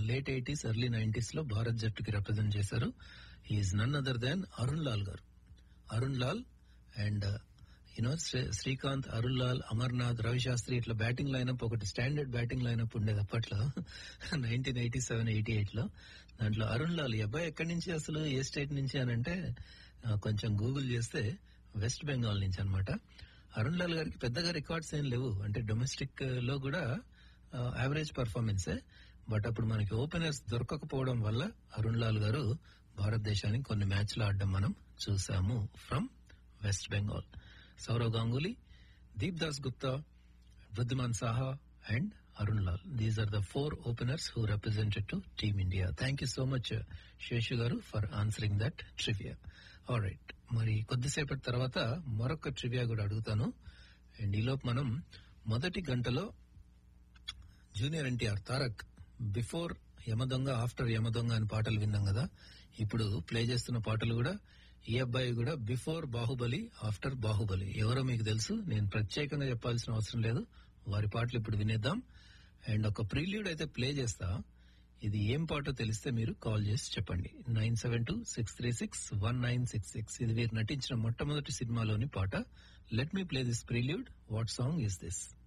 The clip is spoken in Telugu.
లేట్ ఎయిటీస్ ఎర్లీ నైన్టీస్ లో భారత్ జట్టుకి రిప్రజెంట్ చేశారు is none other than Arun Lal garu Arun Lal and you know Srikanth Arun Lal Amarnath Ravi Shastri ఇట్లా బ్యాటింగ్ లైనప్ ఒకటి స్టాండర్డ్ బ్యాటింగ్ లైనప్ ఉండేది అప్పట్లో nineteen eighty seven eighty eight లో దాంట్లో అరుణ్ లాల్ ఈ అబ్బాయి ఎక్కడి నుంచి అసలు ఏ స్టేట్ నుంచి అని అంటే ఆ, కొంచెం గూగుల్ చేస్తే వెస్ట్ బెంగాల్ నుంచి అన్నమాట అరుణ్ లాల్ గారికి పెద్దగా రికార్డ్స్ ఏం లేవు అంటే డొమెస్టిక్ లో కూడా యావరేజ్ పర్ఫార్మెన్సే బట్ అప్పుడు మనకి ఓపెనర్స్ దొరకకపోవడం వల్ల అరుణ్ లాల్ గారు భారతదేశానికి కొన్ని మ్యాచ్లు ఆడడం మనం చూసాము from West Bengal Sourav Ganguly Deep Das Gupta Wriddhiman Saha and Arun Lal these are the four openers who represented to team India thank you so much Seshu garu for answering that trivia right మరి కొద్దిసేపటి తర్వాత మరొక ట్రివియా కూడా అడుగుతాను అండ్ ఈలోపు మనం మొదటి గంటలో junior NTR Tarak before Yamadonga after Yamadonga అని పాటలు విన్నాం కదా ఇప్పుడు ప్లే చేస్తున్న పాటలు కూడా ఈ అబ్బాయి కూడా బిఫోర్ బాహుబలి ఆఫ్టర్ బాహుబలి ఎవరో మీకు తెలుసు నేను ప్రత్యేకంగా చెప్పాల్సిన అవసరం లేదు వారి పాటలు ఇప్పుడు వినేద్దాం అండ్ ఒక ప్రీల్యూడ్ అయితే ప్లే చేస్తా ఇది ఏం పాటో తెలిస్తే మీరు కాల్ చేసి చెప్పండి nine seven two six three six one nine six six ఇది వీరు నటించిన మొట్టమొదటి సినిమాలోని పాట let me play this prelude what song is this